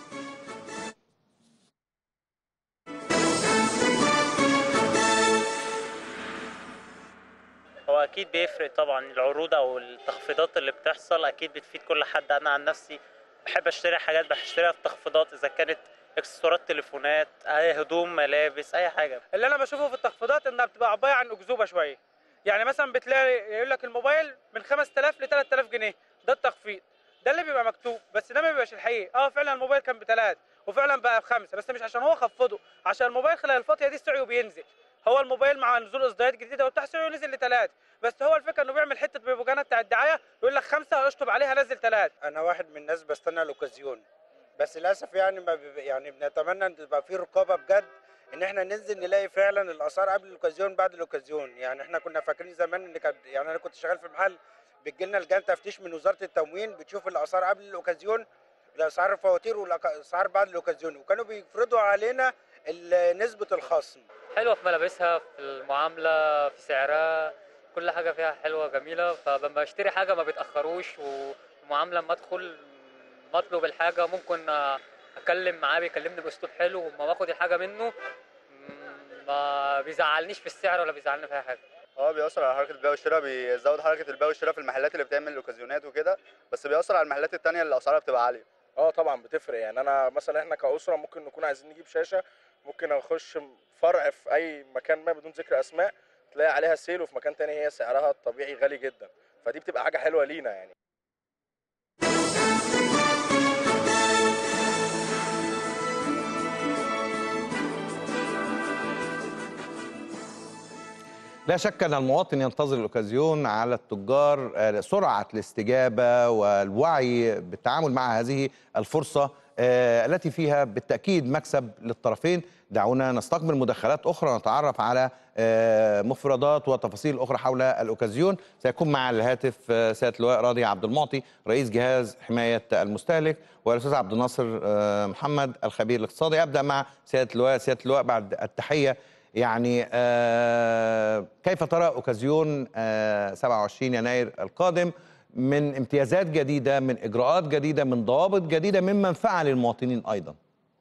هو اكيد بيفرق طبعا العروض او التخفيضات اللي بتحصل اكيد بتفيد كل حد انا عن نفسي بحب اشتري حاجات بشتريها في تخفيضات اذا كانت اكسسوارات تليفونات اي هدوم ملابس اي حاجه اللي انا بشوفه في التخفيضات انها بتبقى عباره عن اكذوبه شويه يعني مثلا بتلاقي يقول لك الموبايل من 5000 ل 3000 جنيه ده التخفيض ده اللي بيبقى مكتوب بس ده ما بيبقاش الحقيقي اه فعلا الموبايل كان بثلاث وفعلا بقى بخمسه بس مش عشان هو خفضه عشان الموبايل خلال الفتره دي سعره بينزل هو الموبايل مع نزول اصدارات جديده وبتاع سعره نزل لثلاث بس هو الفكره انه بيعمل حته بروباجندا بتاع الدعايه يقول لك خمسه اشطب عليها نزل ثلاث انا واحد من الناس بستنى الاوكازيون بس للاسف يعني ما بيبقى يعني بنتمنى ان تبقى في رقابه بجد ان احنا ننزل نلاقي فعلا الاسعار قبل الاوكازيون بعد الاوكازيون يعني احنا كنا فاكرين زمان ان كان يعني انا كنت شغال في محل بتجي لنا لجان تفتيش من وزاره التموين بتشوف الاسعار قبل الاوكازيون الاسعار الفواتير والاسعار بعد الاوكازيون وكانوا بيفرضوا علينا ال- نسبه الخصم حلوه في ملابسها في المعامله في سعرها كل حاجه فيها حلوه جميله فلما بشتري حاجه ما بيتاخروش والمعامله لما ادخل مطلب الحاجه ممكن اكلم معاه بيكلمني باسلوب حلو وما باخد الحاجه منه مم، ما بيزعلنيش في السعر ولا بيزعلني في اي حاجه اه بيأثر على حركة البيع والشراء بيزود حركة البيع والشراء في المحلات اللي بتعمل الاوكازيونات وكده بس بيأثر على المحلات التانية اللي أسعارها بتبقى عالية اه طبعا بتفرق يعني انا مثلا احنا كاسره ممكن نكون عايزين نجيب شاشه ممكن اخش فرع في اي مكان ما بدون ذكر اسماء تلاقي عليها سيل وفي مكان تاني هي سعرها الطبيعي غالي جدا فدي بتبقى حاجه حلوه لينا يعني لا شك ان المواطن ينتظر الاوكازيون على التجار آه، سرعه الاستجابه والوعي بالتعامل مع هذه الفرصه آه، التي فيها بالتاكيد مكسب للطرفين دعونا نستقبل مداخلات اخرى نتعرف على آه، مفردات وتفاصيل اخرى حول الاوكازيون سيكون مع الهاتف آه، سياده اللواء راضي عبد المعطي رئيس جهاز حمايه المستهلك والاستاذ عبد الناصر آه، محمد الخبير الاقتصادي ابدا مع سياده اللواء سياده اللواء بعد التحيه يعني آه كيف ترى اوكازيون آه 27 يناير القادم من امتيازات جديده من اجراءات جديده من ضوابط جديده من منفعه للمواطنين ايضا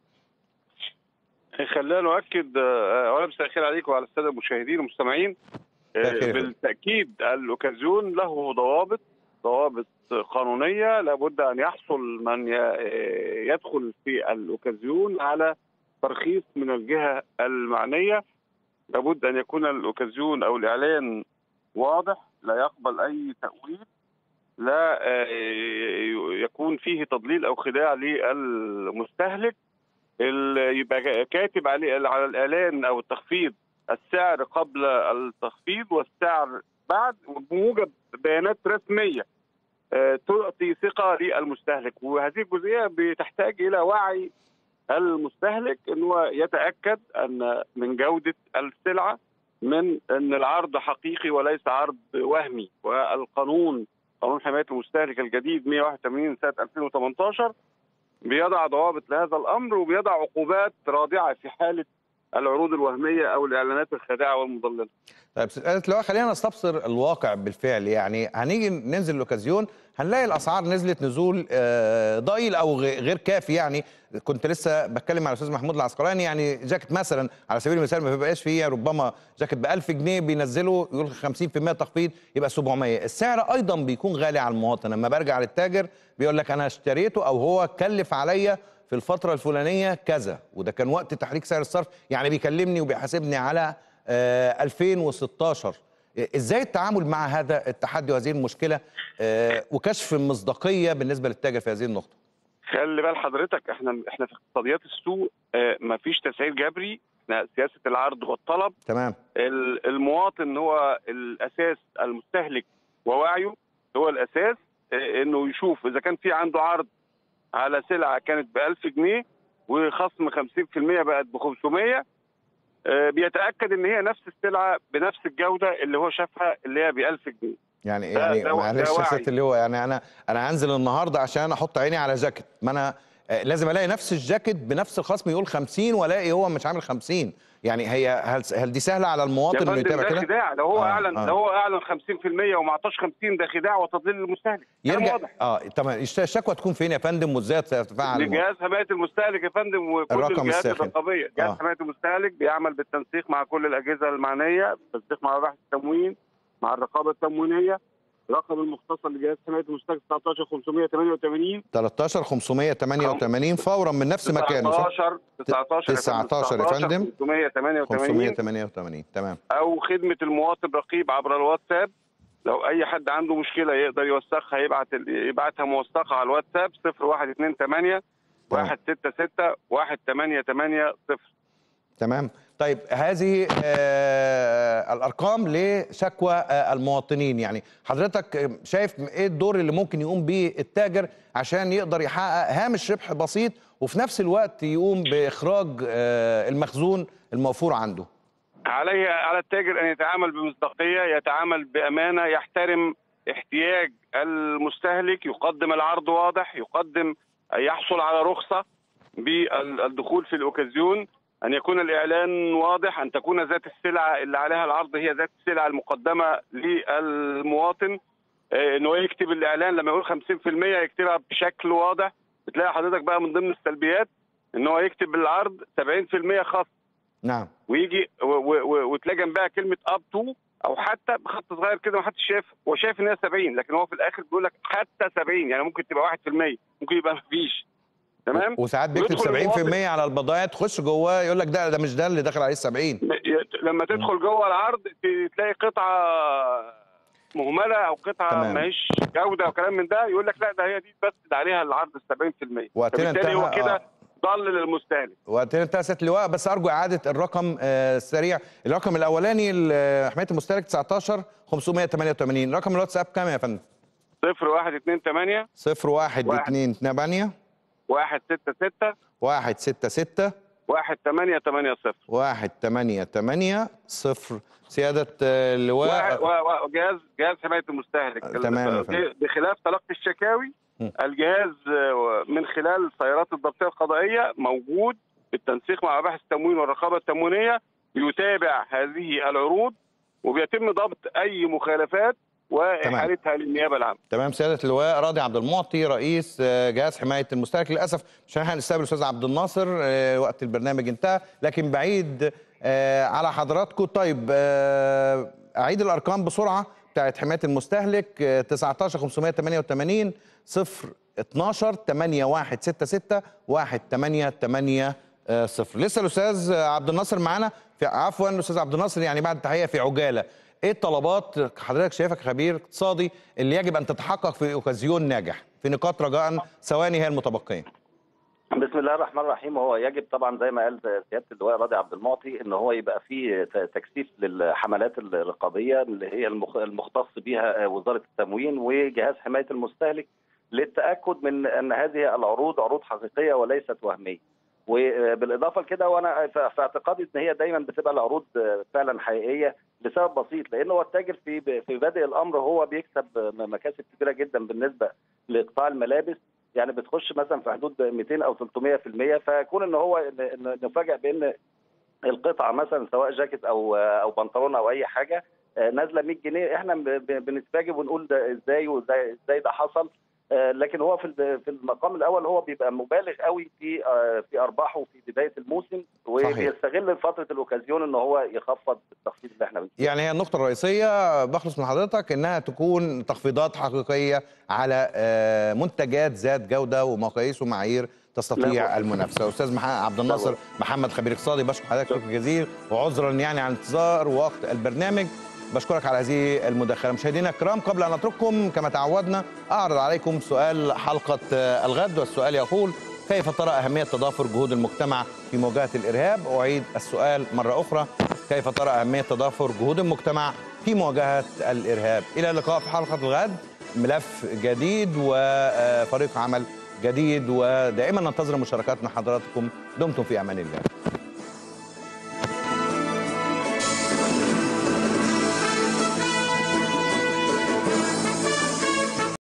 خلينا نؤكد آه، اولا مساء الخير عليكم وعلى الساده المشاهدين والمستمعين آه، مساء الخير. بالتاكيد الاوكازيون له ضوابط ضوابط قانونيه لابد ان يحصل من ي- آه، يدخل في الاوكازيون على ترخيص من الجهه المعنيه لابد ان يكون الاوكازيون او الاعلان واضح لا يقبل اي تاويل لا آه، يكون فيه تضليل او خداع للمستهلك ال- يبقى كاتب عليه على الاعلان او التخفيض السعر قبل التخفيض والسعر بعد بموجب بيانات رسميه آه، تعطي ثقه للمستهلك وهذه الجزئيه بتحتاج الى وعي المستهلك ان هو يتاكد ان من جوده السلعه من ان العرض حقيقي وليس عرض وهمي والقانون قانون حمايه المستهلك الجديد 181 سنه 2018 بيضع ضوابط لهذا الامر وبيضع عقوبات رادعه في حاله العروض الوهميه او الاعلانات الخادعه والمضلله. طيب سيادة اللواء خلينا نستبصر الواقع بالفعل يعني هنيجي ننزل الاوكازيون هنلاقي الاسعار نزلت نزول آه، ضئيل او غ- غير كافي يعني كنت لسه بتكلم مع الاستاذ محمود العسقلاني يعني جاكيت مثلا على سبيل المثال ما بيبقاش فيه ربما جاكيت ب 1000 جنيه بينزلوا يقول 50% تخفيض يبقى 700 السعر ايضا بيكون غالي على المواطن لما برجع للتاجر بيقول لك انا اشتريته او هو كلف عليا في الفتره الفلانيه كذا وده كان وقت تحريك سعر الصرف يعني بيكلمني وبيحاسبني على آه، 2016 ازاي التعامل مع هذا التحدي وهذه المشكله آه، وكشف المصداقيه بالنسبه للتاجر في هذه النقطه خلي بال حضرتك احنا احنا في اقتصاديات السوق اه مفيش تسعير جبري احنا سياسه العرض والطلب تمام ال- المواطن هو الاساس المستهلك ووعيه هو الاساس اه انه يشوف اذا كان في عنده عرض على سلعه كانت ب 1000 جنيه وخصم 50% بقت ب 500 اه بيتاكد ان هي نفس السلعه بنفس الجوده اللي هو شافها اللي هي ب 1000 جنيه يعني ده- يعني ده- معلش ده يا وعي. ست اللي هو يعني انا انا هنزل النهارده عشان احط عيني على جاكيت ما انا آه، لازم الاقي نفس الجاكيت بنفس الخصم يقول 50 والاقي هو مش عامل 50 يعني هي هل هل دي سهله على يا المواطن انه فندم يتابع ده كده؟ خداع لو هو آه، اعلن آه. لو هو اعلن 50% وما اعطاش 50 ده خداع وتضليل للمستهلك كلام يرجع واضح اه تمام الش- الشكوى تكون فين يا فندم وازاي تتفاعل المواطن؟ لجهاز حمايه المستهلك يا فندم وكل الرقم الجهات الساخن. الرقابيه جهاز آه. حمايه المستهلك بيعمل بالتنسيق مع كل الاجهزه المعنيه بالتنسيق مع مباحث التموين مع الرقابه التموينيه رقم المختصر لجهاز حمايه المستهلك 19 588 13 588 فورا من نفس مكانه صح؟ 19 19 19 يا فندم 588 588 تمام او خدمه المواطن رقيب عبر الواتساب لو اي حد عنده مشكله يقدر يوثقها يبعت يبعتها موثقه على الواتساب 0128 166 1880 تمام طيب هذه آه الارقام لشكوى آه المواطنين يعني حضرتك آه، شايف ايه الدور اللي ممكن يقوم به التاجر عشان يقدر يحقق هامش ربح بسيط وفي نفس الوقت يقوم باخراج آه المخزون الموفور عنده عليه على التاجر ان يتعامل بمصداقيه يتعامل بامانه يحترم احتياج المستهلك يقدم العرض واضح يقدم يحصل على رخصه بالدخول في الاوكازيون ان يكون الاعلان واضح ان تكون ذات السلعه اللي عليها العرض هي ذات السلعه المقدمه للمواطن آه، ان هو يكتب الاعلان لما يقول 50% يكتبها بشكل واضح بتلاقي حضرتك بقى من ضمن السلبيات ان هو يكتب العرض 70% خاص نعم ويجي و- و- و- وتلاقي جنبها كلمه اب تو او حتى بخط صغير كده ما حدش شايف هو شايف ان هي 70 لكن هو في الاخر بيقول لك حتى 70 يعني ممكن تبقى 1% ممكن يبقى ما فيش تمام وساعات بيكتب ويدخل 70% المواطن- على البضائع تخش جواه يقول لك ده ده مش ده اللي داخل عليه 70 لما تدخل جوه العرض ت- تلاقي قطعه مهمله او قطعه تمام. ماهيش جوده وكلام من ده يقول لك لا ده هي دي بس ده عليها العرض ال 70% وقتنا فبالتالي هو انتهى، كده آه. ضل للمستهلك وقتنا انتهى سياده اللواء بس ارجو اعاده الرقم آه، السريع الرقم الاولاني لحمايه المستهلك 19 588 رقم الواتساب كام يا فندم 0128 0128 166 166 1880 1880 سيادة آه، اللواء و- و- وجهاز جهاز حمايه المستهلك تمام يا فندم. بخلاف تلقي الشكاوي م. الجهاز آه، من خلال سيارات الضبطيه القضائيه موجود بالتنسيق مع مباحث التموين والرقابه التموينيه يتابع هذه العروض وبيتم ضبط اي مخالفات واحالتها للنيابه العامه تمام سيادة اللواء راضي عبد المعطي رئيس آه، جهاز حماية المستهلك للأسف مش هنلحق نستقبل الأستاذ عبد الناصر آه، وقت البرنامج انتهى لكن بعيد آه، على حضراتكم طيب آه، أعيد الأرقام بسرعة بتاعت حماية المستهلك آه، 19 588 0 12 8166 1880 صفر لسه الاستاذ عبد الناصر معانا في عفوا الاستاذ عبد الناصر يعني بعد التحيه في عجاله ايه الطلبات حضرتك شايفك خبير اقتصادي اللي يجب ان تتحقق في اوكازيون ناجح في نقاط رجاء ثواني هي المتبقيه بسم الله الرحمن الرحيم هو يجب طبعا زي ما قال سياده اللواء راضي عبد المعطي ان هو يبقى في ت- تكثيف للحملات الرقابيه اللي هي المخ- المختص بها وزاره التموين وجهاز حمايه المستهلك للتاكد من ان هذه العروض عروض حقيقيه وليست وهميه. وبالاضافه لكده وانا في في اعتقادي ان هي دايما بتبقى العروض فعلا حقيقيه لسبب بسيط لان هو التاجر في في بادئ الامر هو بيكسب مكاسب كبيره جدا بالنسبه لقطاع الملابس يعني بتخش مثلا في حدود 200 او 300% فيكون ان هو ن- نفاجئ بان القطعه مثلا سواء جاكيت او او بنطلون او اي حاجه آه، نازله 100 جنيه احنا ب- ب- بنتفاجئ ونقول ده ازاي وازاي ازاي ده حصل آه، لكن هو في ال- في المقام الاول هو بيبقى مبالغ قوي في آه، في ارباحه في بدايه الموسم وبيستغل فتره الاوكازيون ان هو يخفض التخفيض اللي احنا بنشوفه يعني هي النقطة الرئيسية بخلص من حضرتك إنها تكون تخفيضات حقيقية على آه، منتجات ذات جودة ومقاييس ومعايير تستطيع المنافسة أستاذ مح- عبد الناصر محمد خبير اقتصادي بشكر حضرتك شكر جزيل وعذرا يعني عن انتظار وقت البرنامج بشكرك على هذه المداخلة مشاهدينا الكرام قبل أن أترككم كما تعودنا أعرض عليكم سؤال حلقة آه، الغد والسؤال يقول كيف ترى أهمية تضافر جهود المجتمع في مواجهة الإرهاب أعيد السؤال مرة أخرى كيف ترى أهمية تضافر جهود المجتمع في مواجهة الإرهاب إلى اللقاء في حلقة الغد ملف جديد وفريق عمل جديد ودائما ننتظر مشاركات من حضراتكم دمتم في أمان الله